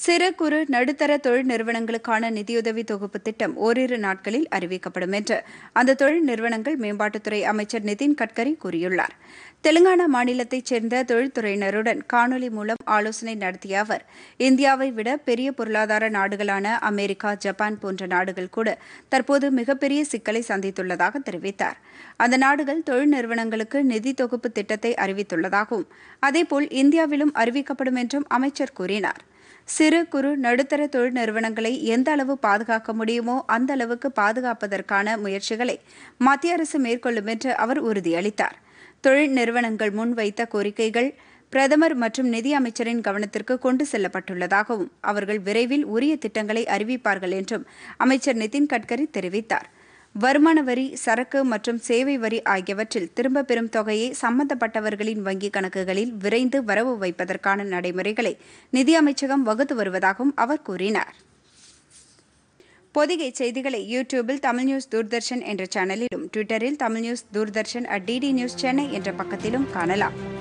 சிறு குறு நடுத்தர தொழில் நிறுவனங்களுக்கான நிதியுதவி தொகுப்பு திட்டம் ஓரிரு நாட்களில் அறிவிக்கப்படும் என்று அந்த தொழில் நிறுவனங்கள் மேம்பாட்டுத்துறை அமைச்சர் நிதின் கட்கரி கூறியுள்ளார் தெலுங்கானா மாநிலத்தைச் சேர்ந்த தொழில்துறையினருடன் காணொலி மூலம் ஆலோசனை நடத்திய அவர் இந்தியாவை விட பெரிய பொருளாதார நாடுகளான அமெரிக்கா ஜப்பான் போன்ற நாடுகள் கூட தற்போது மிகப்பெரிய சிக்கலை சந்தித்துள்ளதாக தெரிவித்தார் அந்த நாடுகள் தொழில் நிறுவனங்களுக்கு நிதி தொகுப்பு திட்டத்தை அறிவித்துள்ளதாகவும் அதேபோல் இந்தியாவிலும் அறிவிக்கப்படும் என்றும் அமைச்சர் கூறினார் சிறு குறு நடுத்தர தொழில் நிறுவனங்களை எந்த அளவு பாதுகாக்க முடியுமோ அந்த அளவுக்கு பாதுகாப்பதற்கான முயற்சிகளை மத்திய அரசு மேற்கொள்ளும் என்று அவர் உறுதியளித்தார் தொழில் நிறுவனங்கள் முன்வைத்த கோரிக்கைகள் பிரதமர் மற்றும் நிதி அமைச்சரின் கவனத்திற்கு கொண்டு செல்லப்பட்டுள்ளதாகவும் அவர்கள் விரைவில் உரிய திட்டங்களை அறிவிப்பார்கள் என்றும் அமைச்சர் நிதின் கட்கரி தெரிவித்தார் வருமான வரி சரக்கு மற்றும் சேவை வரி ஆகியவற்றில் திரும்ப பெறும் தொகையை சம்பந்தப்பட்டவர்களின் வங்கிக் கணக்குகளில் விரைந்து வரவு வைப்பதற்கான நடைமுறைகளை நிதி அமைச்சகம் வகுத்து வருவதாகவும் அவர் கூறினார் பொதிகை செய்திகளை யூடியூபில் தமிழ் நியூஸ் தூர்தர்ஷன் என்ற சேனலிலும் ட்விட்டரில் Tamil news Doordarshan at DD news Chennai என்ற பக்கத்திலும் காணலாம்